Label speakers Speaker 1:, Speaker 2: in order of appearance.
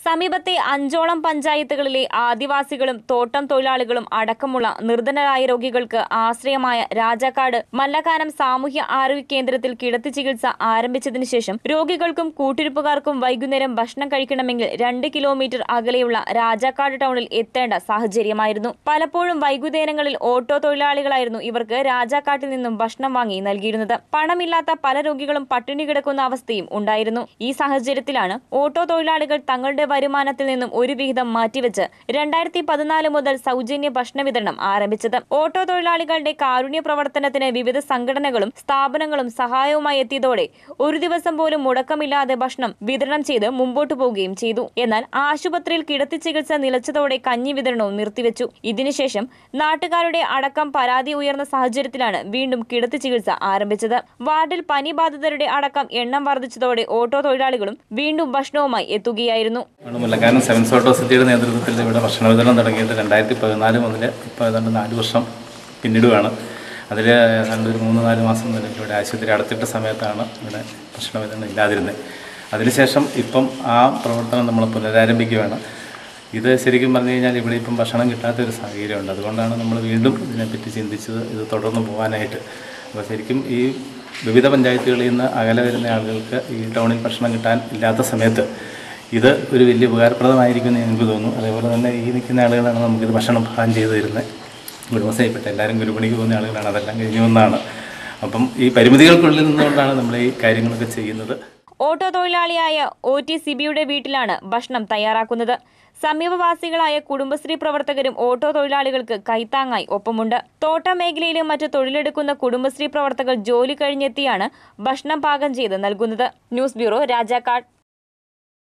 Speaker 1: സമീപത്തെ അഞ്ചോളം പഞ്ചായത്തുകളിലെ ആദിവാസികളും തോട്ടം തൊഴിലാളികളും അടക്കമുള്ള നിർധനരായ രോഗികൾക്ക് ആശ്രയമായ രാജാക്കാട് മല്ലക്കാനം സാമൂഹ്യ ആരോഗ്യ കേന്ദ്രത്തിൽ കിടത്തി ചികിത്സ ആരംഭിച്ചതിനു ശേഷം രോഗികൾക്കും കൂട്ടിരിപ്പുകാർക്കും വൈകുന്നേരം ഭക്ഷണം കഴിക്കണമെങ്കിൽ രണ്ട് കിലോമീറ്റർ അകലെയുള്ള രാജാക്കാട് ടൗണിൽ എത്തേണ്ട സാഹചര്യമായിരുന്നു പലപ്പോഴും വൈകുന്നേരങ്ങളിൽ ഓട്ടോ തൊഴിലാളികളായിരുന്നു ഇവർക്ക് രാജാക്കാട്ടിൽ നിന്നും ഭക്ഷണം വാങ്ങി നൽകിയിരുന്നത് പണമില്ലാത്ത പല രോഗികളും പട്ടിണി കിടക്കുന്ന അവസ്ഥയും ഉണ്ടായിരുന്നു ഈ സാഹചര്യത്തിലാണ് ഓട്ടോ തൊഴിലാളികൾ തങ്ങളുടെ വരുമാനത്തിൽ നിന്നും ഒരു വിഹിതം മാറ്റിവെച്ച് രണ്ടായിരത്തി പതിനാല് മുതൽ സൗജന്യ ഭക്ഷണ വിതരണം ആരംഭിച്ചത് ഓട്ടോ തൊഴിലാളികളുടെ കാരുണ്യ പ്രവർത്തനത്തിന് വിവിധ സംഘടനകളും സ്ഥാപനങ്ങളും സഹായവുമായി എത്തിയതോടെ ഒരു ദിവസം പോലും മുടക്കമില്ലാതെ ഭക്ഷണം വിതരണം ചെയ്ത് മുമ്പോട്ടു പോവുകയും ചെയ്തു എന്നാൽ ആശുപത്രിയിൽ കിടത്തി ചികിത്സ നിലച്ചതോടെ കഞ്ഞി വിതരണവും നിർത്തിവെച്ചു ഇതിനുശേഷം നാട്ടുകാരുടെ അടക്കം പരാതി ഉയർന്ന സാഹചര്യത്തിലാണ് വീണ്ടും കിടത്തി ചികിത്സ ആരംഭിച്ചത് വാർഡിൽ പനി ബാധിതരുടെ അടക്കം എണ്ണം വർദ്ധിച്ചതോടെ ഓട്ടോ തൊഴിലാളികളും വീണ്ടും ഭക്ഷണവുമായി എത്തുകയായിരുന്നു
Speaker 2: ആണ് മുല്ലക്കാനം സെവൻസ് ഓട്ടോ സിറ്റിയുടെ നേതൃത്വത്തിൽ ഇവിടെ ഭക്ഷണ വിതരണം തുടങ്ങിയിട്ട് രണ്ടായിരത്തി പതിനാല് മുതൽ ഇപ്പോൾ ഏതാണ്ട് നാല് വർഷം പിന്നിടുകയാണ് അതിൽ ഏതാണ്ട് ഒരു മൂന്ന് നാല് മാസം മുതൽ ഇവിടെ ആശുപത്രി അടച്ചിട്ട സമയത്താണ് ഇവിടെ ഭക്ഷണ വിതരണം ഇല്ലാതിരുന്നത് അതിനുശേഷം ഇപ്പം ആ പ്രവർത്തനം നമ്മൾ പുനരാരംഭിക്കുകയാണ് ഇത് ശരിക്കും പറഞ്ഞു കഴിഞ്ഞാൽ ഇവിടെ ഇപ്പം ഭക്ഷണം കിട്ടാത്ത ഒരു സാഹചര്യമുണ്ട് അതുകൊണ്ടാണ് നമ്മൾ വീണ്ടും ഇതിനെപ്പറ്റി ചിന്തിച്ചത് ഇത് തുടർന്ന് പോകാനായിട്ട് അപ്പോൾ ശരിക്കും ഈ വിവിധ പഞ്ചായത്തുകളിൽ നിന്ന് അകലെ വരുന്ന ആളുകൾക്ക് ഈ ടൗണിൽ ഭക്ഷണം കിട്ടാൻ ഇല്ലാത്ത സമയത്ത് ഇത് ഒരു വലിയ ഉപകാരപ്രദമായിരിക്കുമെന്ന് എനിക്ക് തോന്നുന്നു അതേപോലെ തന്നെ ഈ നിൽക്കുന്ന ആളുകളാണ് നമുക്കിത് ഭക്ഷണം പാകം ചെയ്തു തരുന്നത് കുടുംബശ്രീപ്പെട്ട എല്ലാവരും ഗുരുപണിക്ക് പോകുന്ന ആളുകളാണ് അതെല്ലാം കഴിഞ്ഞു വന്നതാണ് അപ്പം ഈ പരിമിതികൾക്കുള്ളിൽ നിന്നുകൊണ്ടാണ് നമ്മൾ ഈ കാര്യങ്ങളൊക്കെ ചെയ്യുന്നത്
Speaker 1: ഓട്ടോ തൊഴിലാളിയായ ഒ ടി സിബിയുടെ വീട്ടിലാണ് ഭക്ഷണം തയ്യാറാക്കുന്നത് സമീപവാസികളായ കുടുംബശ്രീ പ്രവർത്തകരും ഓട്ടോ തൊഴിലാളികൾക്ക് കൈത്താങ്ങായി ഒപ്പമുണ്ട് തോട്ടം മേഖലയിലും മറ്റ് തൊഴിലെടുക്കുന്ന കുടുംബശ്രീ പ്രവർത്തകർ ജോലി കഴിഞ്ഞെത്തിയാണ് ഭക്ഷണം പാകം ചെയ്ത് നൽകുന്നത് ന്യൂസ് ബ്യൂറോ രാജാക്കാട്